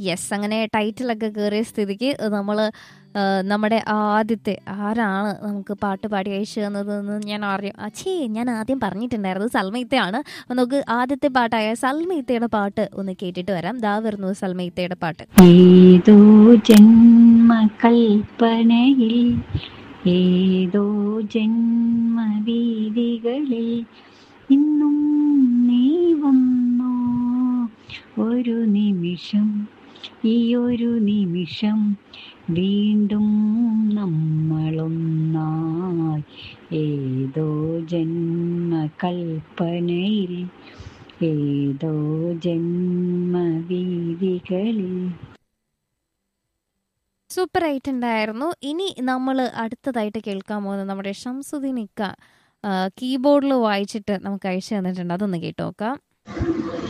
yes അങ്ങനെ ടൈറ്റിലൊക്കെ കയറിയ സ്ഥിതിക്ക് നമ്മൾ നമ്മുടെ ആദ്യത്തെ ആരാണ് നമുക്ക് പാട്ട് പാടി അയച്ചു തന്നതെന്ന് ഞാൻ അറിയാം അച്ഛേ ഞാൻ ആദ്യം പറഞ്ഞിട്ടുണ്ടായിരുന്നു സൽമയിത്തയാണ് അപ്പോൾ നമുക്ക് ആദ്യത്തെ പാട്ടായ സൽമയിത്തയുടെ പാട്ട് ഒന്ന് കേട്ടിട്ട് വരാം ദാ വരുന്നു സൽമയിത്തയുടെ പാട്ട് ഏതോ ജന്മകൽപ്പനയിൽ ഏതോ ജന്മവീതികളിൽ ഇന്നും നീ വന്നോ ഒരു നിമിഷം ഈ ഒരു നിമിഷം വീണ്ടും നമ്മളൊന്നായി ഏതോ ജന്മകൽപ്പനയിൽ ഏതോ ജന്മവീതികളിൽ സൂപ്പർ ആയിട്ടുണ്ടായിരുന്നു ഇനി നമ്മൾ അടുത്തതായിട്ട് കേൾക്കാൻ പോകുന്നത് നമ്മുടെ ഷംസുദ്ദീൻ ഇക്ക കീബോർഡിൽ വായിച്ചിട്ട് നമുക്ക് അയച്ചു തന്നിട്ടുണ്ട് അതൊന്ന് കേട്ടു നോക്കാം